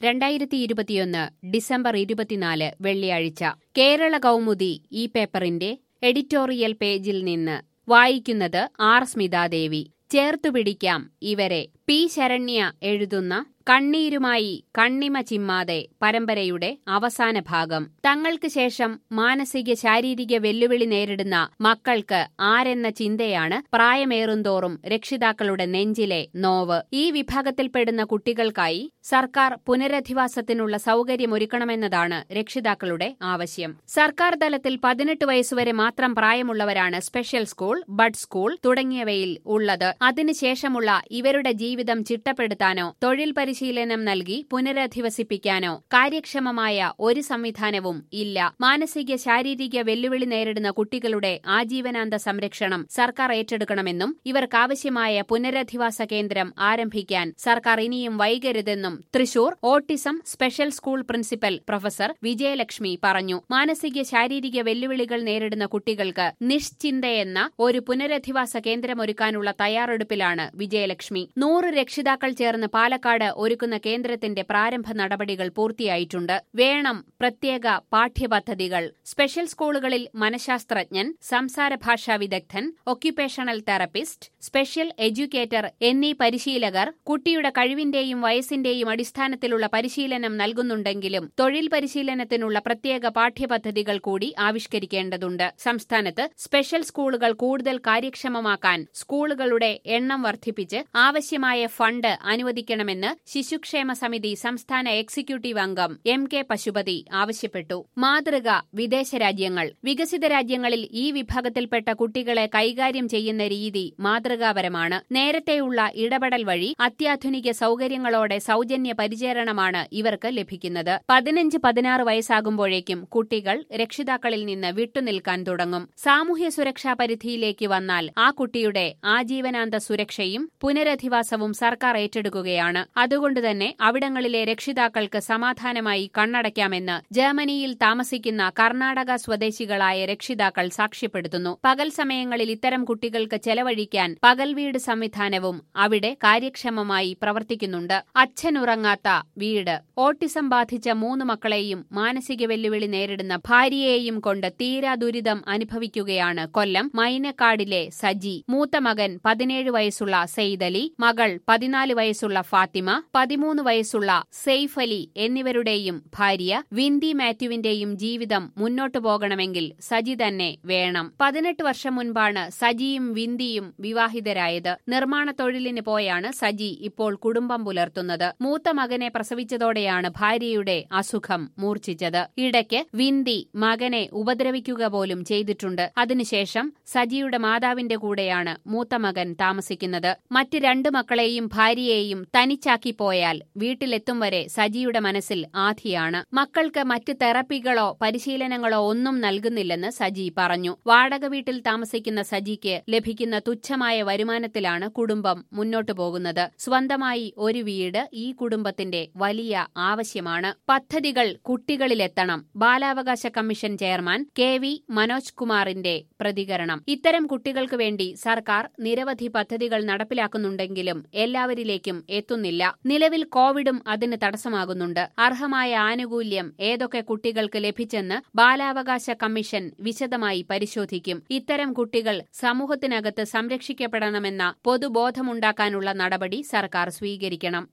രണ്ടായിരത്തി ഇരുപത്തിയൊന്ന് ഡിസംബർ ഇരുപത്തിനാല് വെള്ളിയാഴ്ച കേരള കൗമുദി ഈ പേപ്പറിന്റെ എഡിറ്റോറിയൽ പേജിൽ നിന്ന് വായിക്കുന്നത് ആർ സ്മിതാദേവി ചേർത്തുപിടിക്കാം ഇവരെ പി ശരണ്യ എഴുതുന്ന കണ്ണീരുമായി കണ്ണിമ ചിമ്മാതെ പരമ്പരയുടെ അവസാന ഭാഗം തങ്ങൾക്ക് ശേഷം മാനസിക ശാരീരിക വെല്ലുവിളി നേരിടുന്ന മക്കൾക്ക് ആരെന്ന ചിന്തയാണ് പ്രായമേറുന്തോറും രക്ഷിതാക്കളുടെ നെഞ്ചിലെ നോവ് ഈ വിഭാഗത്തിൽപ്പെടുന്ന കുട്ടികൾക്കായി സർക്കാർ പുനരധിവാസത്തിനുള്ള സൗകര്യമൊരുക്കണമെന്നതാണ് രക്ഷിതാക്കളുടെ ആവശ്യം സർക്കാർ തലത്തിൽ പതിനെട്ട് വയസ്സുവരെ മാത്രം പ്രായമുള്ളവരാണ് സ്പെഷ്യൽ സ്കൂൾ ബഡ് സ്കൂൾ തുടങ്ങിയവയിൽ ഉള്ളത് അതിനുശേഷമുള്ള ഇവരുടെ ജീവിതം ചിട്ടപ്പെടുത്താനോ തൊഴിൽ പരിശീലനം നൽകി പുനരധിവസിപ്പിക്കാനോ കാര്യക്ഷമമായ ഒരു സംവിധാനവും ഇല്ല മാനസിക ശാരീരിക വെല്ലുവിളി നേരിടുന്ന കുട്ടികളുടെ ആജീവനാന്ത സംരക്ഷണം സർക്കാർ ഏറ്റെടുക്കണമെന്നും ഇവർക്കാവശ്യമായ പുനരധിവാസ കേന്ദ്രം ആരംഭിക്കാൻ സർക്കാർ ഇനിയും വൈകരുതെന്നും Thrissur autism special school principal professor Vijayalakshmi പറഞ്ഞു മാനസിക ശാരീരിക വെല്ലുവിളികൾ നേരിടുന്ന കുട്ടികൾക്ക് നിശ്ചിന്തയെന്ന ഒരു പുനരധിവാസ കേന്ദ്രമൊരുക്കാനുള്ള തയ്യാറെടുപ്പിലാണ് വിജയലക്ഷ്മി നൂറ് രക്ഷിതാക്കൾ ചേർന്ന് പാലക്കാട് ഒരുക്കുന്ന കേന്ദ്രത്തിന്റെ പ്രാരംഭ നടപടികൾ പൂർത്തിയായിട്ടുണ്ട് വേണം പ്രത്യേക പാഠ്യപദ്ധതികൾ സ്പെഷ്യൽ സ്കൂളുകളിൽ മനഃശാസ്ത്രജ്ഞൻ സംസാര ഭാഷാ വിദഗ്ധൻ ഒക്യുപേഷണൽ തെറപ്പിസ്റ്റ് സ്പെഷ്യൽ എഡ്യൂക്കേറ്റർ എന്നീ പരിശീലകർ കുട്ടിയുടെ കഴിവിന്റെയും വയസ്സിന്റെയും അടിസ്ഥാനത്തിലുള്ള പരിശീലനം നൽകുന്നുണ്ടെങ്കിലും തൊഴിൽ പരിശീലനത്തിനുള്ള പ്രത്യേക പാഠ്യപദ്ധതികൾ കൂടി ആവിഷ്കരിക്കേണ്ടതുണ്ട് സംസ്ഥാനത്ത് സ്പെഷ്യൽ സ്കൂളുകൾ കൂടുതൽ കാര്യക്ഷമമാക്കാൻ സ്കൂളുകളുടെ എണ്ണം വർദ്ധിപ്പിച്ച് ആവശ്യമായ ഫണ്ട് അനുവദിക്കണമെന്ന് ശിശുക്ഷേമ സമിതി സംസ്ഥാന എക്സിക്യൂട്ടീവ് അംഗം എം കെ പശുപതി ആവശ്യപ്പെട്ടു മാതൃക വിദേശ രാജ്യങ്ങൾ വികസിത രാജ്യങ്ങളിൽ ഈ വിഭാഗത്തിൽപ്പെട്ട കുട്ടികളെ കൈകാര്യം ചെയ്യുന്ന രീതി മാതൃകാപരമാണ് നേരത്തെയുള്ള ഇടപെടൽ വഴി അത്യാധുനിക സൗകര്യങ്ങളോടെ സൗജന്യ പരിചരണമാണ് ഇവർക്ക് ലഭിക്കുന്നത് പതിനഞ്ച് പതിനാറ് വയസ്സാകുമ്പോഴേക്കും കുട്ടികൾ രക്ഷിതാക്കളിൽ നിന്ന് വിട്ടുനിൽക്കാൻ തുടങ്ങും സാമൂഹ്യ സുരക്ഷാ പരിധിയിലേക്ക് വന്നാൽ ആ കുട്ടിയുടെ ആജീവനാന്ത സുരക്ഷയും പുനരധിവാസവും സർക്കാർ ഏറ്റെടുക്കുകയാണ് അതുകൊണ്ടുതന്നെ അവിടങ്ങളിലെ രക്ഷിതാക്കൾക്ക് സമാധാനമായി കണ്ണടയ്ക്കാമെന്ന് ജർമ്മനിയിൽ താമസിക്കുന്ന കർണാടക സ്വദേശികളായ രക്ഷിതാക്കൾ സാക്ഷ്യപ്പെടുത്തുന്നു പകൽ സമയങ്ങളിൽ ഇത്തരം കുട്ടികൾക്ക് ചെലവഴിക്കാൻ പകൽ വീട് സംവിധാനവും അവിടെ കാര്യക്ഷമമായി പ്രവർത്തിക്കുന്നുണ്ട് അച്ഛനുറങ്ങാത്ത വീട് ഓട്ടിസം ബാധിച്ച മൂന്ന് മക്കളെയും മാനസിക വെല്ലുവിളി നേരിടുന്ന ഭാര്യയെയും കൊണ്ട് തീരാ ദുരിതം അനുഭവിക്കുകയാണ് കൊല്ലം മൈനക്കാടിലെ സജി മൂത്ത മകൻ പതിനേഴ് വയസ്സുള്ള സെയ്ദലി മകൾ പതിനാല് വയസ്സുള്ള ഫാത്തിമ പതിമൂന്ന് വയസ്സുള്ള സെയ്ഫ് അലി എന്നിവരുടെയും ഭാര്യ വിന്ദി മാത്യുവിന്റെയും ജീവിതം മുന്നോട്ടു പോകണമെങ്കിൽ സജി തന്നെ വേണം പതിനെട്ട് വർഷം മുൻപാണ് സജിയും വിന്ദിയും വിവാഹിതരായത് നിർമ്മാണ തൊഴിലിന് പോയാണ് സജി ഇപ്പോൾ കുടുംബം പുലർത്തുന്നത് മൂത്ത മകനെ പ്രസവിച്ചതോടെയാണ് ഭാര്യയുടെ അസുഖം മൂർച്ഛിച്ചത് ഇടയ്ക്ക് വിന്ദി മകനെ ഉപദ്രവിക്കുക പോലും ചെയ്തിട്ടുണ്ട് അതിനുശേഷം സജിയുടെ മാതാവിന്റെ കൂടെയാണ് മൂത്ത മകൻ താമസിക്കുന്നത് മറ്റ് രണ്ട് മക്കളെയും ഭാര്യയെയും തനിച്ചാക്കി പോയാൽ വീട്ടിലെത്തും വരെ സജിയുടെ മനസ്സിൽ ആധിയാണ് മക്കൾക്ക് മറ്റ് തെറപ്പികളോ പരിശീലനങ്ങളോ ഒന്നും നൽകുന്നില്ലെന്ന് സജി പറഞ്ഞു വാടക വീട്ടിൽ താമസിക്കുന്ന സജിക്ക് ലഭിക്കുന്ന തുച്ഛമായ വരുമാനത്തിലാണ് കുടുംബം മുന്നോട്ടു പോകുന്നത് സ്വന്തമായി ഒരു വീട് ഈ കുടുംബത്തിന്റെ വലിയ ആവശ്യമാണ് പദ്ധതികൾ കുട്ടികളിലെത്തണം ബാലാവകാശ commission chairman K V Manoj കുമാറിന്റെ പ്രതികരണം ഇത്തരം കുട്ടികൾക്ക് വേണ്ടി സർക്കാർ നിരവധി പദ്ധതികൾ നടപ്പിലാക്കുന്നുണ്ടെങ്കിലും എല്ലാവരിലേക്കും എത്തുന്നില്ല നിലവിൽ കോവിഡും അതിന് തടസ്സമാകുന്നുണ്ട് അർഹമായ ആനുകൂല്യം ഏതൊക്കെ കുട്ടികൾക്ക് ലഭിച്ചെന്ന് ബാലാവകാശ കമ്മീഷൻ വിശദമായി പരിശോധിക്കും ഇത്തരം കുട്ടികൾ സമൂഹത്തിനകത്ത് സംരക്ഷിക്കപ്പെടണമെന്ന പൊതുബോധമുണ്ടാക്കാനുള്ള നടപടി സർക്കാർ സ്വീകരിക്കണം